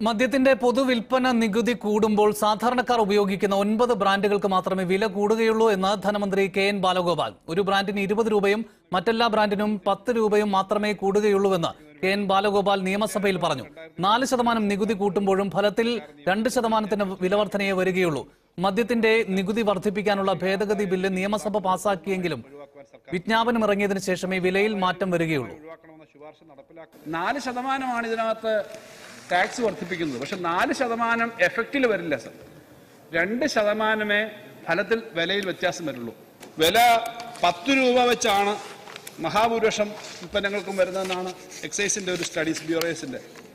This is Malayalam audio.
മദ്യത്തിന്റെ പൊതുവിൽപ്പന നികുതി കൂടുമ്പോൾ സാധാരണക്കാർ ഉപയോഗിക്കുന്ന ഒൻപത് ബ്രാൻഡുകൾക്ക് മാത്രമേ വില കൂടുകയുള്ളൂ എന്ന് ധനമന്ത്രി കെ എൻ ബാലഗോപാൽ ഒരു ബ്രാൻഡിന് ഇരുപത് രൂപയും മറ്റെല്ലാ ബ്രാൻഡിനും പത്ത് രൂപയും മാത്രമേ കൂടുകയുള്ളൂവെന്ന് കെ എൻ ബാലഗോപാൽ നിയമസഭയിൽ പറഞ്ഞു നാല് ശതമാനം നികുതി കൂട്ടുമ്പോഴും ഫലത്തിൽ രണ്ട് ശതമാനത്തിന് വിലവർധനയെ വരികയുള്ളൂ മദ്യത്തിന്റെ നികുതി വർദ്ധിപ്പിക്കാനുള്ള ഭേദഗതി ബില്ല് നിയമസഭ പാസാക്കിയെങ്കിലും വിജ്ഞാപനം ഇറങ്ങിയതിനു ശേഷമേ വിലയിൽ മാറ്റം വരികയുള്ളൂ ഒഴിവാക്കണമെന്ന ശുപാർശ നടപ്പിലാക്കുക നാല് ശതമാനമാണ് ഇതിനകത്ത് ടാക്സ് വർദ്ധിപ്പിക്കുന്നത് പക്ഷെ നാല് ശതമാനം എഫക്റ്റിൽ വരില്ല സർ രണ്ട് ശതമാനമേ ഫലത്തിൽ വിലയിൽ വ്യത്യാസം വരുള്ളൂ വില പത്ത് രൂപ വെച്ചാണ് മഹാഭൂരിപക്ഷം ഉൽപ്പന്നങ്ങൾക്കും വരുന്നതെന്നാണ് എക്സൈസിന്റെ ഒരു സ്റ്റഡീസ് ബ്യൂറോസിന്റെ